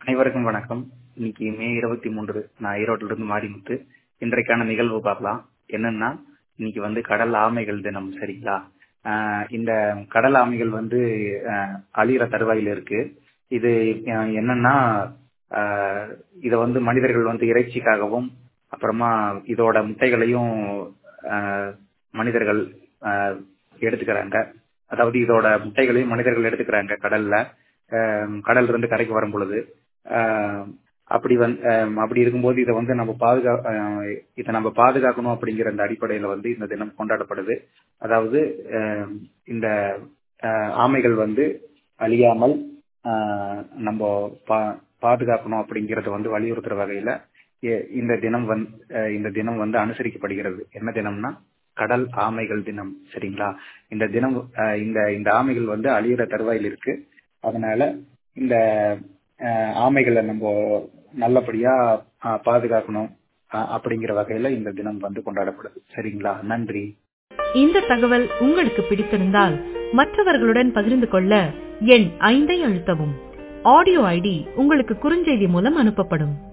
அனைவருக்கும் வணக்கம் இன்னைக்கு மே இருபத்தி மூன்று நான் ஈரோட்டில இருந்து மாரிமுத்து இன்றைக்கான நிகழ்வு பார்க்கலாம் என்னன்னா இன்னைக்கு வந்து கடல் ஆமைகள் தினம் சரிங்களா ஆஹ் இந்த கடல் ஆமைகள் வந்து ஆஹ் அழியிற தருவாயில இருக்கு இது ஆஹ் என்னன்னா ஆஹ் இத வந்து மனிதர்கள் வந்து இறைச்சிக்காகவும் அப்புறமா இதோட முட்டைகளையும் ஆஹ் மனிதர்கள் ஆஹ் எடுத்துக்கிறாங்க அதாவது இதோட முட்டைகளையும் மனிதர்கள் எடுத்துக்கிறாங்க கடல்ல ஆஹ் கடல்ல இருந்து கரைக்கு வரும் பொழுது ஆஹ் அப்படி வந்து அப்படி இருக்கும்போது இதை வந்து நம்ம பாதுகா ஆஹ் இதை நம்ம பாதுகாக்கணும் அப்படிங்கிற அந்த அடிப்படையில வந்து இந்த தினம் கொண்டாடப்படுது அதாவது ஆஹ் இந்த ஆஹ் ஆமைகள் வந்து அழியாமல் ஆஹ் நம்ம பா பாதுகாக்கணும் அப்படிங்கறத வந்து வலியுறுத்துற வகையில எ- இந்த தினம் வந்து இந்த தினம் வந்து அனுசரிக்கப்படுகிறது என்ன தினம்னா கடல் ஆமைகள் தினம் சரிங்களா இந்த தினம் ஆஹ் இந்த இந்த ஆமைகள் வந்து அழியிற தருவாயில் இருக்கு அதனால இந்த ஆஹ் ஆமைகளை நம்ம நல்லபடியா ஆஹ் பாதுகாக்கணும் ஆஹ் அப்படிங்கிற வகையில இந்த தினம் வந்து கொண்டாடப்படுது சரிங்களா நன்றி இந்த தகவல் உங்களுக்கு பிடித்திருந்தால் மற்றவர்களுடன் பகிர்ந்து கொள்ள எண் ஐந்தை அழுத்தவும் ஆடியோ ஐடி உங்களுக்கு குறுஞ்செய்தி மூலம் அனுப்பப்படும்